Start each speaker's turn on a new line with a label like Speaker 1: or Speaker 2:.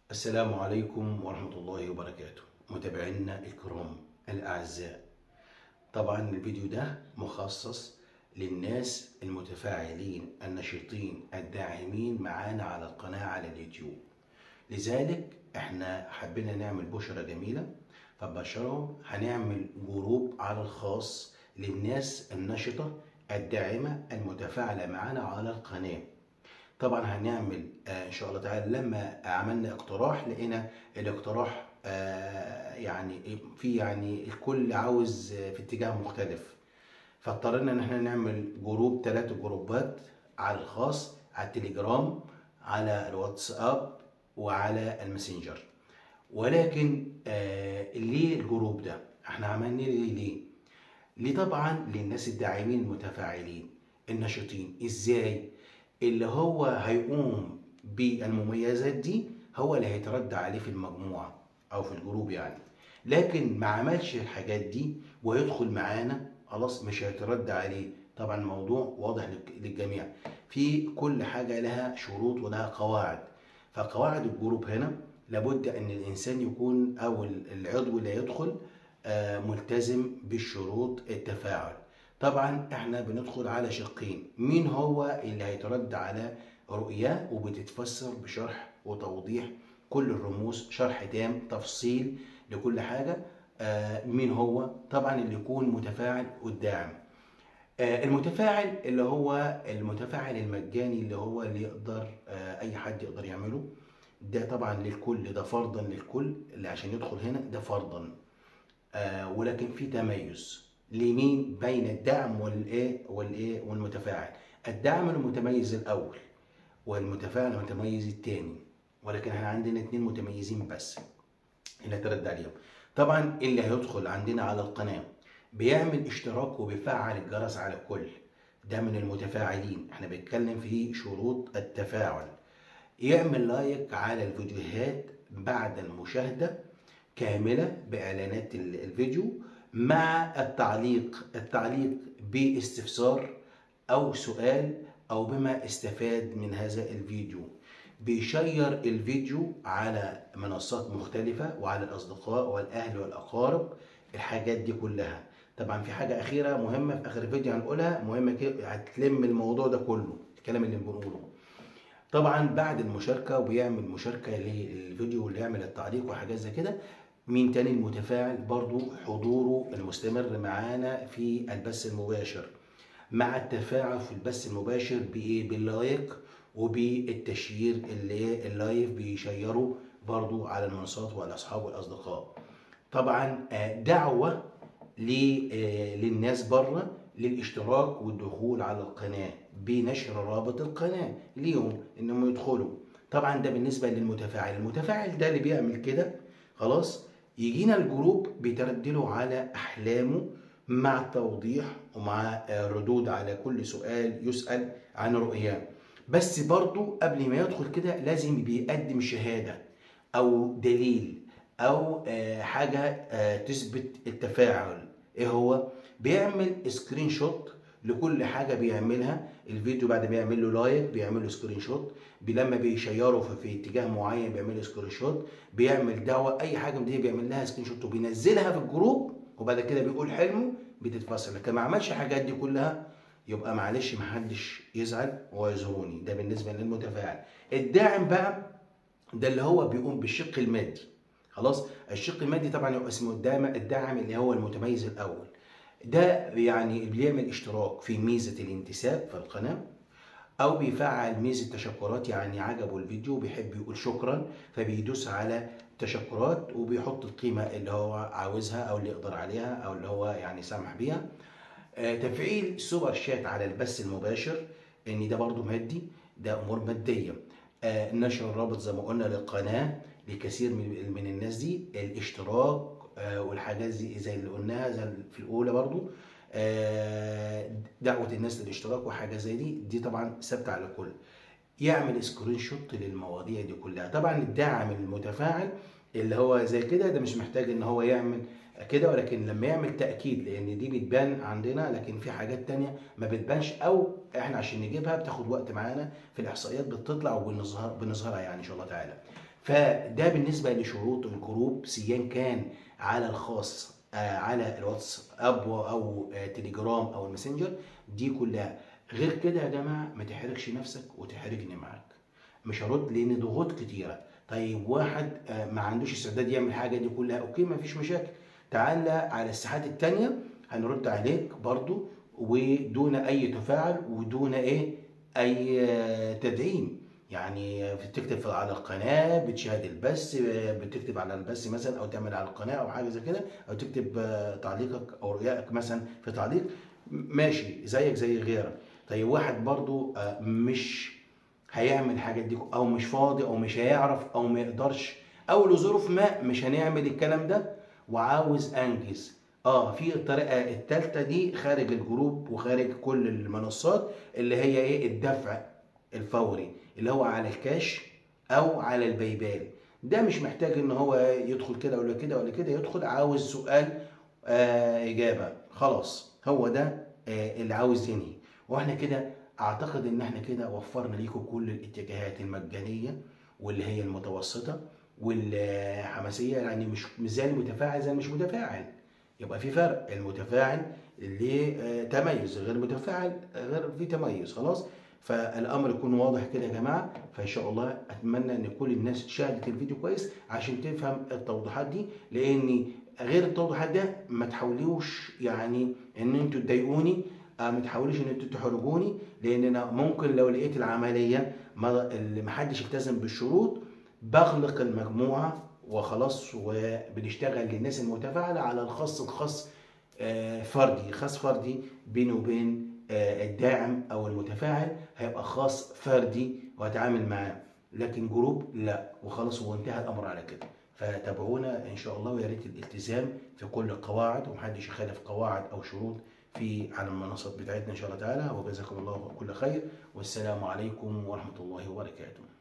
Speaker 1: السلام عليكم ورحمة الله وبركاته متابعينا الكرام الأعزاء طبعا الفيديو ده مخصص للناس المتفاعلين النشيطين الداعمين معانا على القناة على اليوتيوب لذلك احنا حبينا نعمل بشرة جميلة فبشرهم هنعمل جروب على الخاص للناس النشطة الداعمة المتفاعلة معانا على القناة طبعا هنعمل آه ان شاء الله تعالى لما عملنا اقتراح لقينا الاقتراح آه يعني في يعني الكل عاوز آه في اتجاه مختلف فاضطرينا ان احنا نعمل جروب ثلاثة جروبات على الخاص على التليجرام على الواتساب وعلى الماسنجر ولكن آه ليه الجروب ده احنا عملنا ليه ليه ليه طبعا للناس الداعمين المتفاعلين النشيطين ازاي اللي هو هيقوم بالمميزات دي هو اللي هيترد عليه في المجموعة أو في الجروب يعني لكن ما عملش الحاجات دي ويدخل معانا خلاص مش هيترد عليه طبعا الموضوع واضح للجميع في كل حاجة لها شروط ولها قواعد فقواعد الجروب هنا لابد ان الانسان يكون او العضو اللي يدخل ملتزم بالشروط التفاعل طبعا احنا بندخل على شقين مين هو اللي هيترد على رؤياه وبتتفسر بشرح وتوضيح كل الرموز شرح تام تفصيل لكل حاجة آه مين هو طبعا اللي يكون متفاعل والداعم آه المتفاعل اللي هو المتفاعل المجاني اللي هو اللي يقدر آه اي حد يقدر يعمله ده طبعا للكل ده فرضا للكل اللي عشان يدخل هنا ده فرضا ولكن في تميز لمين بين الدعم والايه والايه والمتفاعل الدعم المتميز الاول والمتفاعل المتميز الثاني ولكن احنا عندنا اثنين متميزين بس اللي هترد عليهم طبعا اللي هيدخل عندنا على القناه بيعمل اشتراك وبيفعل الجرس على الكل ده من المتفاعلين احنا بنتكلم في شروط التفاعل يعمل لايك على الفيديوهات بعد المشاهده كامله باعلانات الفيديو مع التعليق التعليق باستفسار او سؤال او بما استفاد من هذا الفيديو بيشير الفيديو على منصات مختلفة وعلى الأصدقاء والأهل والأقارب الحاجات دي كلها طبعا في حاجة أخيرة مهمة في آخر الفيديو هنقولها مهمة كده هتلم الموضوع ده كله الكلام اللي بنقوله طبعا بعد المشاركة وبيعمل مشاركة للفيديو واللي يعمل التعليق وحاجات زي كده مين تاني المتفاعل برضو حضوره المستمر معانا في البث المباشر مع التفاعل في البث المباشر بايه باللايك وبالتشيير اللي اللايف بيشيروا برضو على المنصات والاصحاب والاصدقاء طبعا دعوه للناس بره للاشتراك والدخول على القناه بنشر رابط القناه ليهم انهم يدخلوا طبعا ده بالنسبه للمتفاعل المتفاعل ده اللي بيعمل كده خلاص يجينا الجروب بيتردله على احلامه مع توضيح ومع ردود على كل سؤال يسال عن رؤياه بس برضو قبل ما يدخل كده لازم بيقدم شهاده او دليل او حاجه تثبت التفاعل ايه هو بيعمل سكرين شوت لكل حاجه بيعملها الفيديو بعد ما يعمل له لايك بيعمل له سكرين شوت لما بيشيره في, في اتجاه معين بيعمل له سكرين شوت بيعمل دعوه اي حاجه من دي بيعمل لها سكرين شوت وبينزلها في الجروب وبعد كده بيقول حلمه بتتفسر لكن ما عملش الحاجات دي كلها يبقى معلش ما حدش يزعل ويزوروني ده بالنسبه للمتفاعل الداعم بقى ده اللي هو بيقوم بالشق المادي خلاص الشق المادي طبعا يبقى اسمه الداعم اللي هو المتميز الاول ده يعني بيعمل اشتراك في ميزة الانتساب في القناة أو بيفعل ميزة تشكرات يعني عجبه الفيديو بيحب يقول شكرا فبيدوس على تشكرات وبيحط القيمة اللي هو عاوزها أو اللي يقدر عليها أو اللي هو يعني سامح بيها آه تفعيل سوبر شات على البث المباشر إن ده برضو مادي ده أمور مادية آه نشر الرابط زي ما قلنا للقناة لكثير من الناس دي الاشتراك والحاجات دي زي اللي قلناها زي في الاولى برضو دعوه الناس للاشتراك وحاجه زي دي دي طبعا ثابته على الكل يعمل سكرين شوت للمواضيع دي كلها طبعا الداعم المتفاعل اللي هو زي كده ده مش محتاج ان هو يعمل كده ولكن لما يعمل تاكيد لان دي بتبان عندنا لكن في حاجات تانية ما بتبانش او احنا عشان نجيبها بتاخد وقت معانا في الاحصائيات بتطلع وبنظهر بنظهرها يعني ان شاء الله تعالى فده بالنسبه لشروط الجروب سيان كان على الخاص آه، على الواتس اب او آه، تليجرام او الماسنجر دي كلها غير كده يا جماعه ما تحرجش نفسك وتحرجني معاك مش هرد لان ضغوط كتيره طيب واحد آه، ما عندوش استعداد يعمل حاجه دي كلها اوكي ما فيش مشاكل تعالى على الساحات التانية هنرد عليك برضو ودون اي تفاعل ودون ايه اي آه، تدعيم يعني بتكتب على القناه بتشاهد البث آه، بتكتب على البث مثلا او تعمل على القناه او حاجه زي كده او تكتب آه، تعليقك او رؤياك مثلا في تعليق ماشي زيك زي غيرك طيب واحد برضو آه، مش هيعمل الحاجات دي او مش فاضي او مش هيعرف او ما يقدرش او لظروف ما مش هنعمل الكلام ده وعاوز انجز اه في الطريقه الثالثه دي خارج الجروب وخارج كل المنصات اللي هي ايه الدفع الفوري اللي هو على الكاش او على البيبال ده مش محتاج ان هو يدخل كده ولا كده ولا كده يدخل عاوز سؤال آه اجابه خلاص هو ده آه اللي عاوز ينهي واحنا كده اعتقد ان احنا كده وفرنا ليكم كل الاتجاهات المجانيه واللي هي المتوسطه والحماسيه يعني مش مش زي المتفاعل زي مش متفاعل يبقى في فرق المتفاعل اللي آه، تميز غير المتفاعل غير في تميز خلاص فالامر يكون واضح كده يا جماعه فان شاء الله اتمنى ان كل الناس شاهدت الفيديو كويس عشان تفهم التوضيحات دي لان غير التوضيحات ده ما تحاولوش يعني ان انتوا تضايقوني آه، ما تحاولوش ان انتوا تحرجوني لان انا ممكن لو لقيت العمليه ما اللي ما حدش التزم بالشروط بغلق المجموعه وخلاص وبنشتغل للناس المتفاعله على الخاص الخاص آه، فردي خاص فردي بيني وبين آه، الداعم او المتفاعل هيبقى خاص فردي وهتعامل معاه لكن جروب لا وخلاص وانتهى الامر على كده فتابعونا ان شاء الله ويا ريت الالتزام في كل القواعد ومحدش يخالف قواعد او شروط في على المنصات بتاعتنا ان شاء الله تعالى وجزاكم الله كل خير والسلام عليكم ورحمه الله وبركاته